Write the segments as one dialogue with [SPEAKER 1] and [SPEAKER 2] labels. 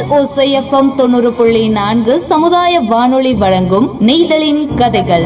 [SPEAKER 1] கடல் ஓசை எஃப்எம் தொண்ணூறு புள்ளி நான்கு சமுதாய வானொலி வழங்கும் நெய்தலின் கதைகள்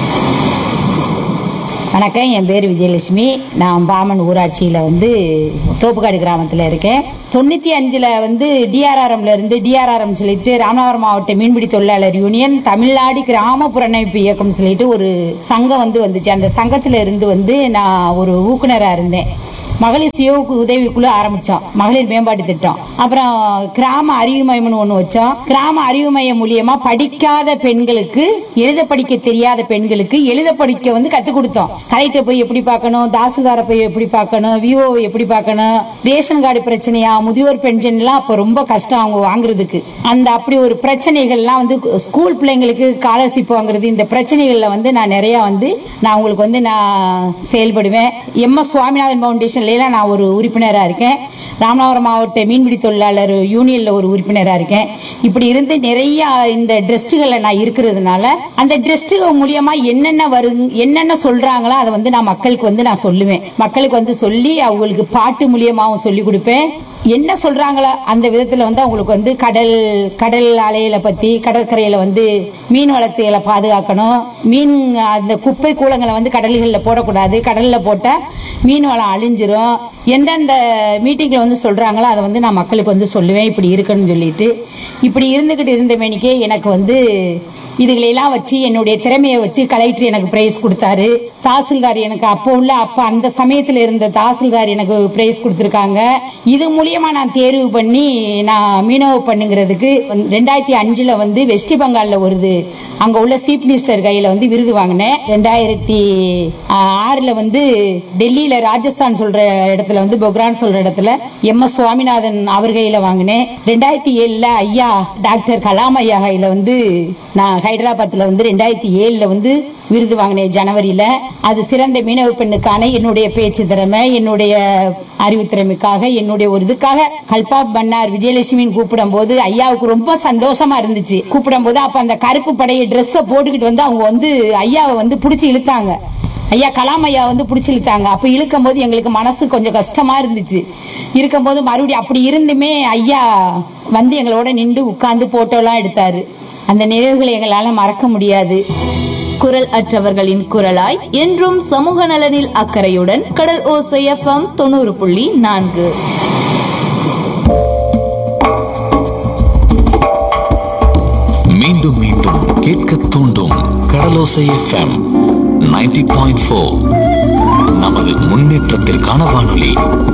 [SPEAKER 2] வணக்கம் என் பேர் விஜயலட்சுமி நான் பாமன் ஊராட்சியில் வந்து தோப்புக்காடு கிராமத்தில் இருக்கேன் தொண்ணூற்றி அஞ்சில் வந்து டிஆர்ஆர்எம்ல இருந்து டிஆர்ஆர்எம் சொல்லிட்டு ராமநாதபுரம் மாவட்ட மீன்பிடி தொழிலாளர் யூனியன் தமிழ்நாடு கிராமப்புற இணைப்பு இயக்கம் சொல்லிட்டு ஒரு சங்கம் வந்து வந்துச்சு அந்த சங்கத்தில் இருந்து வந்து நான் ஒரு ஊக்குனராக இருந்தேன் மகளிர் சுய உதவிக்குழு ஆரம்பிச்சோம் மகளிர் மேம்பாட்டு திட்டம் அப்புறம் கிராம அறிவு மையம்னு ஒன்று வச்சோம் கிராம அறிவு மையம் மூலியமா படிக்காத பெண்களுக்கு எழுத படிக்க தெரியாத பெண்களுக்கு எழுத படிக்க வந்து கற்றுக் கொடுத்தோம் கலெக்டர் போய் எப்படி பார்க்கணும் தாசில்தாரை போய் எப்படி பார்க்கணும் விஓ எப்படி பார்க்கணும் ரேஷன் கார்டு பிரச்சனையா முதியோர் பென்ஷன்லாம் அப்போ ரொம்ப கஷ்டம் அவங்க வாங்குறதுக்கு அந்த அப்படி ஒரு பிரச்சனைகள்லாம் வந்து ஸ்கூல் பிள்ளைங்களுக்கு ஸ்காலர்ஷிப் வாங்குறது இந்த பிரச்சனைகளில் வந்து நான் நிறையா வந்து நான் உங்களுக்கு வந்து நான் செயல்படுவேன் எம் எஸ் சுவாமிநாதன் ஃபவுண்டேஷன்லாம் நான் ஒரு உறுப்பினராக இருக்கேன் ராமநாதபுரம் மாவட்ட மீன்பிடி தொழிலாளர் யூனியனில் ஒரு உறுப்பினராக இருக்கேன் இப்படி இருந்து நிறைய இந்த ட்ரெஸ்ட்டுகளில் நான் இருக்கிறதுனால அந்த ட்ரெஸ்ட்டுகள் மூலியமா என்னென்ன வரும் என்னென்ன சொல்றாங்களோ அதை வந்து நான் மக்களுக்கு வந்து நான் சொல்லுவேன் மக்களுக்கு வந்து சொல்லி அவங்களுக்கு பாட்டு மூலியமாகவும் சொல்லி கொடுப்பேன் என்ன சொல்றாங்களோ அந்த விதத்துல வந்து அவங்களுக்கு வந்து கடல் கடல் அலையில பத்தி கடற்கரையில வந்து மீன் வளர்த்துகளை பாதுகாக்கணும் மீன் அந்த குப்பை கூலங்களை வந்து கடல்களில் போடக்கூடாது கடல்ல போட்டா மீன் வளம் அழிஞ்சிரும் எந்தெந்த மீட்டிங்ல வந்து சொல்றாங்களோ அதை வந்து நான் மக்களுக்கு வந்து சொல்லுவேன் இப்படி இருக்குன்னு சொல்லிட்டு இப்படி இருந்துகிட்டு இருந்த மேனிக்கே எனக்கு வந்து இதுகளெல்லாம் வச்சு என்னுடைய திறமையை வச்சு கலெக்டர் எனக்கு பிரைஸ் கொடுத்தாரு தாசில்தார் எனக்கு அப்போ உள்ள அப்போ அந்த சமயத்தில் இருந்த தாசில்தார் எனக்கு பிரைஸ் கொடுத்துருக்காங்க இது மூலியமா நான் தேர்வு பண்ணி நான் மீனவ பண்ணுங்கிறதுக்கு வந்து ரெண்டாயிரத்தி அஞ்சில் வந்து வெஸ்ட் பெங்காலில் ஒரு இது அங்கே உள்ள சீஃப் மினிஸ்டர் கையில் வந்து விருது வாங்கினேன் ரெண்டாயிரத்தி ஆறில் வந்து டெல்லியில் ராஜஸ்தான் சொல்கிற இடத்துல வந்து பொக்ரான் சொல்கிற இடத்துல எம் எஸ் சுவாமிநாதன் அவர் கையில் வாங்கினேன் ரெண்டாயிரத்தி ஏழில் ஐயா டாக்டர் கலாம் ஐயா கையில் வந்து நான் ஹைதராபாத்தில் வந்து ரெண்டாயிரத்தி ஏழில் வந்து விருது வாங்கினேன் ஜனவரியில் அது சிறந்த மீனவ பெண்ணுக்கான என்னுடைய பேச்சு திறமை என்னுடைய அறிவு திறமைக்காக என்னுடைய ஒரு இதுக்காக கல்பா பண்ணார் விஜயலட்சுமின்னு கூப்பிடும் போது ஐயாவுக்கு ரொம்ப சந்தோஷமா இருந்துச்சு கூப்பிடும் போது அப்ப அந்த கருப்பு படைய ட்ரெஸ்ஸை போட்டுக்கிட்டு வந்து அவங்க வந்து ஐயாவை வந்து பிடிச்சி இழுத்தாங்க ஐயா கலாம் ஐயா வந்து பிடிச்சி இழுத்தாங்க அப்ப இழுக்கும் போது எங்களுக்கு மனசு கொஞ்சம் கஷ்டமா இருந்துச்சு இருக்கும்போது மறுபடியும் அப்படி இருந்துமே ஐயா வந்து எங்களோட நின்று உட்கார்ந்து போட்டோலாம் எடுத்தாரு அந்த நினைவுகளை எங்களால மறக்க முடியாது
[SPEAKER 1] குரல் அற்றவர்களின் குரலாய் என்றும் சமூக நலனில் அக்கறையுடன் கடல் ஓசை எஃப்எம் தொண்ணூறு புள்ளி நான்கு
[SPEAKER 3] மீண்டும் மீண்டும் கேட்க தூண்டும் கடலோசை எஃப்எம் 90.4 பாயிண்ட் நமது முன்னேற்றத்திற்கான வானொலி